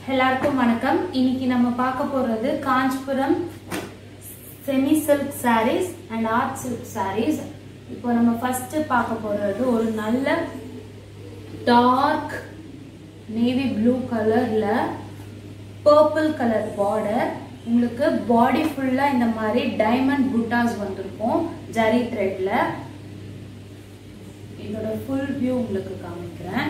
எல்லாருக்கும் வணக்கம் இன்னைக்கு நம்ம பார்க்க போறது Kanchipuram semi silk sarees and art silk sarees இப்போ நம்ம ஃபர்ஸ்ட் பார்க்க போறது ஒரு நல்ல டார்க் நேவி ப்ளூ கலர்ல பர்பிள் கலர் பார்டர் உங்களுக்கு பாடி ஃபுல்லா இந்த மாதிரி டைமண்ட் புட்டாஸ் வந்திருக்கும் ஜரி த்ரெட்ல இதோட ஃபுல் வியூ உங்களுக்கு காமிக்கிறேன்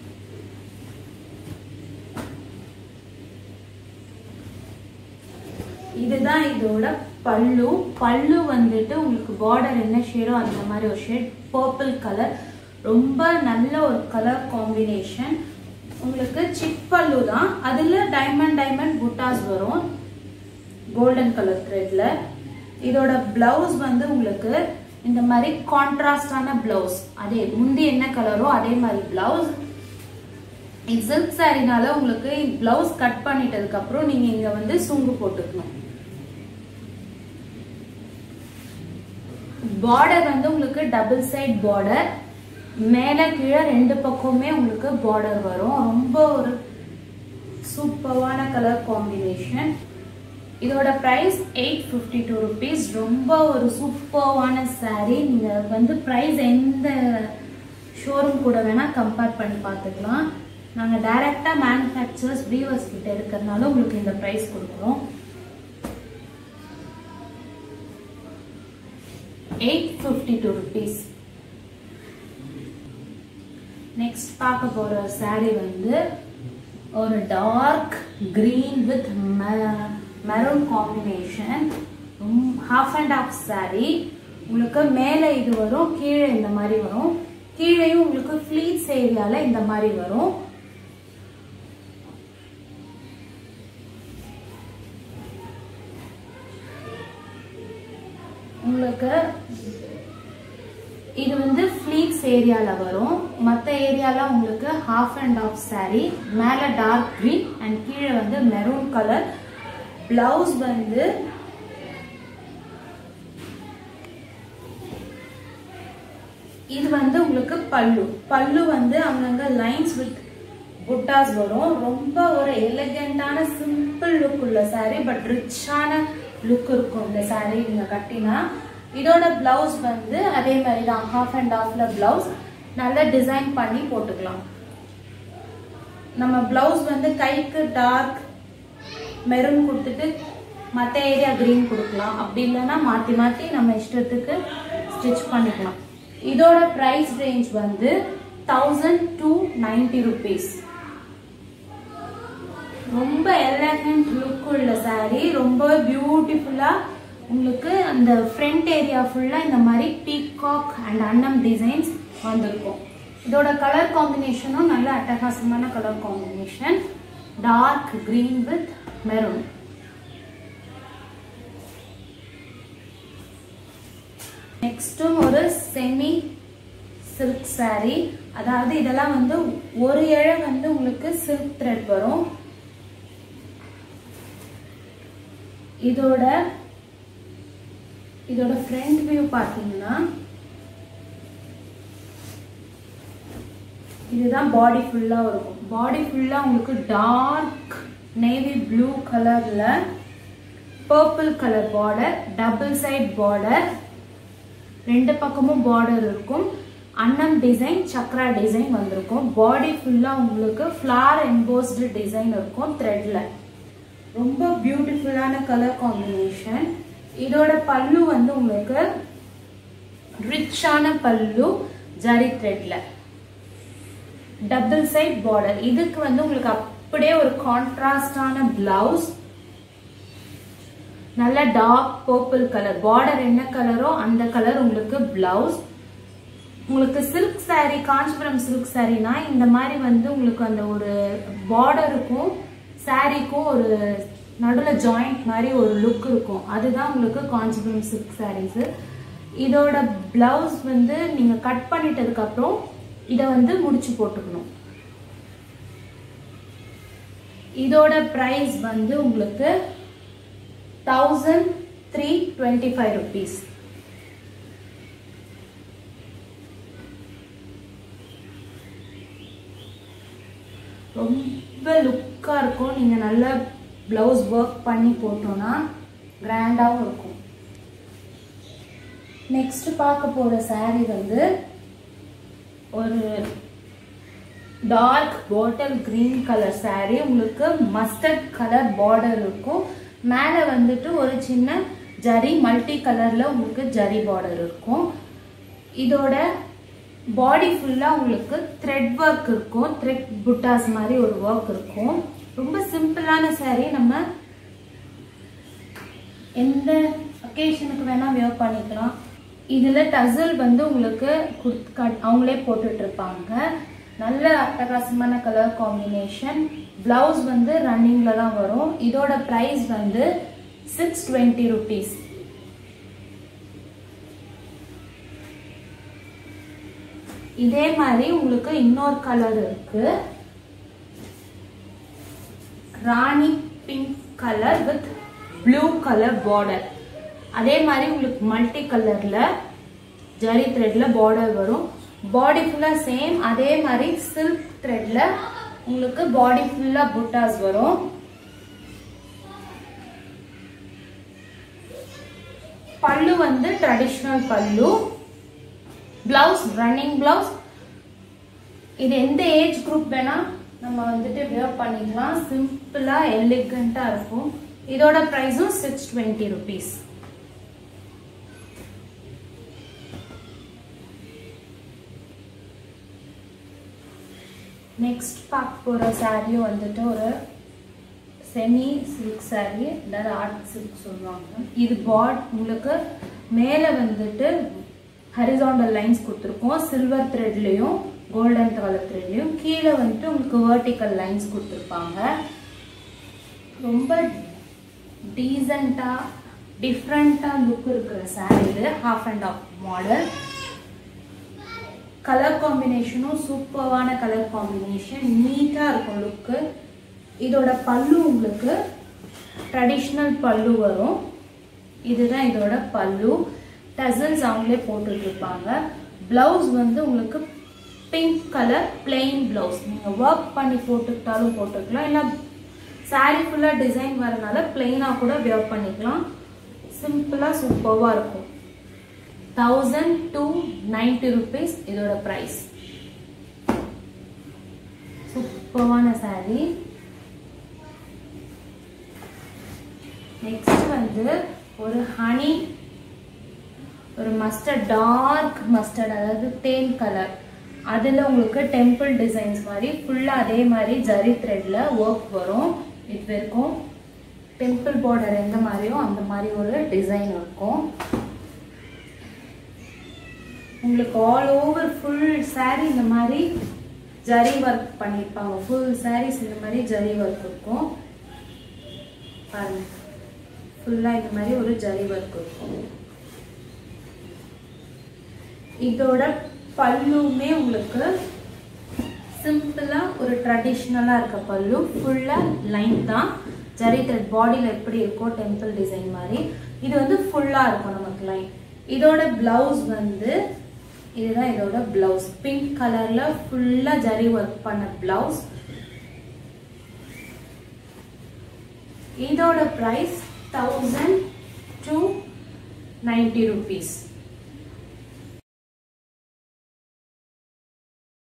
இதுதான் இதோட பல்லு பல்லு வந்துட்டு உங்களுக்கு பார்டர் என்ன ஷேடோ அந்த மாதிரி ஒரு ஷேட் பர்பிள் கலர் ரொம்ப நல்ல ஒரு கலர் காம்பினேஷன் உங்களுக்கு சிக் பல்லு தான் அதுல டைமண்ட் டைமண்ட் புட்டாஸ் வரும் கோல்டன் கலர் த்ரெட்ல இதோட பிளவுஸ் வந்து உங்களுக்கு இந்த மாதிரி கான்ட்ராஸ்டான பிளவுஸ் அதே முந்தி என்ன கலரோ அதே மாதிரி பிளவுஸ் சில்க் சாரினால உங்களுக்கு பிளவுஸ் கட் பண்ணிட்டதுக்கு அப்புறம் நீங்க இங்க வந்து சுங்கு போட்டுக்கணும் பார்டர் வந்து உங்களுக்கு டபுள் சைட் பார்டர் மேல கீழே ரெண்டு பக்கமுமே உங்களுக்கு பார்டர் வரும் ரொம்ப ஒரு சூப்பர்வான கலர் காம்பினேஷன் இதோட price eight fifty two rupees ரொம்ப ஒரு சூப்பர்வான saree நீங்க வந்து பிரைஸ் எந்த ஷோரூம் கூட வேணா கம்பேர் பண்ணி பார்த்துக்கலாம் நாங்கள் டைரக்டாக மேனுஃபேக்சர்ஸ் வீவர்ஸ் கிட்ட இருக்கிறதுனால உங்களுக்கு இந்த ப்ரைஸ் கொடுக்குறோம் eight fifty two rupees next பார்க்க போகிற saree வந்து ஒரு dark green with maroon combination half and half saree உங்களுக்கு மேலே இது வரும் கீழே இந்த மாதிரி வரும் கீழேயும் உங்களுக்கு ஃப்ளீட்ஸ் ஏரியால இந்த மாதிரி வரும் உங்களுக்கு இது வந்து ஃப்ளீக்ஸ் ஏரியால வரும் மற்ற ஏரியால உங்களுக்கு ஹாஃப் அண்ட் ஆஃப் saree மேல டார்க் green அண்ட் கீழே வந்து மெரூன் கலர் பிளவுஸ் வந்து இது வந்து உங்களுக்கு பல்லு பல்லு வந்து அங்கங்க லைன்ஸ் வித் புட்டாஸ் வரும் ரொம்ப ஒரு எலிகண்டான சிம்பிள் லுக் உள்ள saree பட் ரிச்சான லுக் இருக்கும் இந்த saree நீங்க கட்டினா இதோட பிளவுஸ் வந்து அதே மாதிரி தான் ஹாஃப் அண்ட் ஹாஃப்ல பிளவுஸ் நல்லா டிசைன் பண்ணி போட்டுக்கலாம் நம்ம பிளவுஸ் வந்து கைக்கு டார்க் மெரூன் கொடுத்துட்டு மற்ற ஏரியா கிரீன் கொடுக்கலாம் அப்படி இல்லைன்னா மாற்றி மாற்றி நம்ம இஷ்டத்துக்கு ஸ்டிச் பண்ணிக்கலாம் இதோட ப்ரைஸ் ரேஞ்ச் வந்து தௌசண்ட் டூ நைன்டி ருபீஸ் ரொம்ப எலகண்ட் லுக் உள்ள saree ரொம்ப பியூட்டிஃபுல்லா உங்களுக்கு அந்த ஃப்ரண்ட் ஏரியா ஃபுல்லா இந்த மாதிரி பீகாக் அண்ட் அன்னம் டிசைன்ஸ் வந்திருக்கும் இதோட கலர் காம்பினேஷனும் நல்ல அட்டகாசமான colour combination dark green with maroon நெக்ஸ்ட்டும் ஒரு செமி சில்க் saree அதாவது இதெல்லாம் வந்து ஒரு இழை வந்து உங்களுக்கு சில்க் த்ரெட் வரும் இதோட இதோட ஃப்ரண்ட் வியூ பார்த்தீங்கன்னா இதுதான் பாடி ஃபுல்லா இருக்கும் பாடி ஃபுல்லா உங்களுக்கு டார்க் நேவி ப்ளூ கலர்ல purple colour border double side border ரெண்டு பக்கமும் பார்டர் இருக்கும் அன்னம் டிசைன் சக்ரா டிசைன் வந்திருக்கும் பாடி ஃபுல்லா உங்களுக்கு ஃபிளார் எம்போஸ்டு டிசைன் இருக்கும் த்ரெட்ல ரொம்ப பியூட்டிஃபுல்லான கலர் காம்பினேஷன் இதோட பல்லு வந்து உங்களுக்கு ரிச்சான பல்லு ஜரி த்ரெட்ல டபுள் சைட் பார்டர் இதுக்கு வந்து உங்களுக்கு அப்படியே ஒரு கான்ட்ராஸ்டான பிளவுஸ் நல்ல டார்க் பர்பிள் கலர் பார்டர் என்ன கலரோ அந்த கலர் உங்களுக்கு பிளவுஸ் உங்களுக்கு சில்க் saree காஞ்சிபுரம் சில்க் சாரீனா இந்த மாதிரி வந்து உங்களுக்கு அந்த ஒரு பார்டருக்கும் சாரீக்கும் ஒரு நடுவில் ஜாயிண்ட் மாதிரி ஒரு லுக் இருக்கும் அதுதான் உங்களுக்கு காஞ்சிபுரம் சில்க் சாரீஸ் இதோட பிளவுஸ் வந்து நீங்க கட் பண்ணிட்டதுக்கு அப்புறம் இதை வந்து முடிச்சு போட்டுக்கணும் இதோட பிரைஸ் வந்து உங்களுக்கு thousand three twenty five rupees ரொம்ப லுக்காக இருக்கும் நீங்கள் நல்ல ப்ளவுஸ் ஒர்க் பண்ணி போட்டோன்னா கிராண்டாகவும் இருக்கும் நெக்ஸ்ட் பார்க்க போகிற saree வந்து ஒரு dark bottle green colour saree உங்களுக்கு மஸ்டர்ட் கலர் பார்டர் இருக்கும் மேலே வந்துட்டு ஒரு சின்ன ஜரி மல்டி கலரில் உங்களுக்கு ஜரி பார்டர் இருக்கும் இதோட பாடி ஃபுல்லாக உங்களுக்கு த்ரெட் ஒர்க் இருக்கும் த்ரெட் புட்டாஸ் மாதிரி ஒரு ஒர்க் இருக்கும் ரொம்ப சிம்பிளான saree நம்ம எந்த அக்கேஷனுக்கு வேணால் வியர் பண்ணிக்கலாம் இதில் டசல் வந்து உங்களுக்கு குடுத் கட்- அவங்களே போட்டுட்டு இருப்பாங்க நல்ல அட்டகாசமான கலர் காம்பினேஷன் பிளவுஸ் வந்து ரன்னிங்கில் தான் வரும் இதோட ப்ரைஸ் வந்து சிக்ஸ் டுவெண்ட்டி ருபீஸ் இதே மாதிரி உங்களுக்கு இன்னொரு கலர் இருக்கு rani pink colour with blue colour border அதே மாதிரி உங்களுக்கு மல்டி கலர்ல ஜரி த்ரெட்ல பார்டர் வரும் பாடி ஃபுல்லா சேம் அதே மாதிரி சில்க் த்ரெட்ல உங்களுக்கு பாடி ஃபுல்லா புட்டாஸ் வரும் பல்லு வந்து ட்ரெடிஷ்னல் பல்லு பிளவுஸ் ரன்னிங் பிளவுஸ் இது எந்த ஏஜ் குரூப் வேணா நம்ம வந்துட்டு வியர் பண்ணிக்கலாம் சிம்பிளா எலிகண்டா இருக்கும் இதோட ப்ரைஸும் சிக்ஸ் டுவெண்ட்டி ருபீஸ் நெக்ஸ்ட் பார்க்க போகிற saree வந்துட்டு ஒரு செமி சில்க் saree அதாவது ஆர்ட் சில்க் சொல்லுவாங்க இது பாட் உங்களுக்கு மேலே வந்துட்டு ஹரிசாண்டல் லைன்ஸ் கொடுத்துருக்கோம் சில்வர் த்ரெட்லேயும் கோல்டன் கலர் த்ரெட்லேயும் கீழே வந்துட்டு உங்களுக்கு வெர்டிக்கல் லைன்ஸ் கொடுத்துருப்பாங்க ரொம்ப டீசெண்டாக டிஃப்ரெண்ட்டாக லுக் இருக்கிற saree இது half and half model colour காம்பினேஷனும் சூப்பர்வான கலர் காம்பினேஷன் நீட்டாக இருக்கும் லுக்கு இதோட பல்லு உங்களுக்கு ட்ரெடிஷ்னல் பல்லு வரும் இதுதான் இதோட பல்லு டசல்ஸ் அவங்களே போட்டுட்டு இருப்பாங்க பிளவுஸ் வந்து உங்களுக்கு பிங்க் கலர் பிளெயின் பிளவுஸ் நீங்கள் ஒர்க் பண்ணி போட்டுக்கிட்டாலும் போட்டுக்கலாம் இல்லை saree ஃபுல்லாக டிசைன் வரனால பிளெயினாக கூட வியர் பண்ணிக்கலாம் சிம்பிளாக சூப்பராக இருக்கும் தௌசண்ட் டூ நைன்டி ருபீஸ் இதோட ப்ரைஸ் சூப்பரான saree நெக்ஸ்ட் வந்து ஒரு ஹனி ஒரு மஸ்டர்ட் டார்க் மஸ்டர்ட் அதாவது தேன் கலர் அதில் உங்களுக்கு டெம்பிள் டிசைன்ஸ் மாதிரி ஃபுல்லாக அதே மாதிரி ஜரி த்ரெட்டில் ஒர்க் வரும் இது வரைக்கும் டெம்பிள் பார்டர் எந்த மாதிரியோ அந்த மாதிரி ஒரு டிசைன் இருக்கும் உங்களுக்கு ஆல் ஓவர் ஃபுல் saree இந்த மாதிரி ஜரி ஒர்க் பண்ணியிருப்பாங்க ஃபுல் sarees இந்த மாதிரி ஜரி ஒர்க் இருக்கும் பாருங்க ஃபுல்லாக இந்த மாதிரி ஒரு ஜரி ஒர்க் இருக்கும் இதோட பல்லுமே உங்களுக்கு சிம்பிளா ஒரு ட்ரெடிஷ்னலா இருக்க பல்லு ஃபுல்லா லைன் தான் ஜரி த்ரெட் பாடியில எப்படி இருக்கோ டெம்பிள் டிசைன் மாதிரி இது வந்து ஃபுல்லா இருக்கும் நமக்கு லைன் இதோட பிளவுஸ் வந்து இதுதான் இதோட பிளவுஸ் பிங்க் கலர்ல ஃபுல்லா ஜரி ஒர்க் பண்ண பிளவுஸ் இதோட price thousand two ninety rupees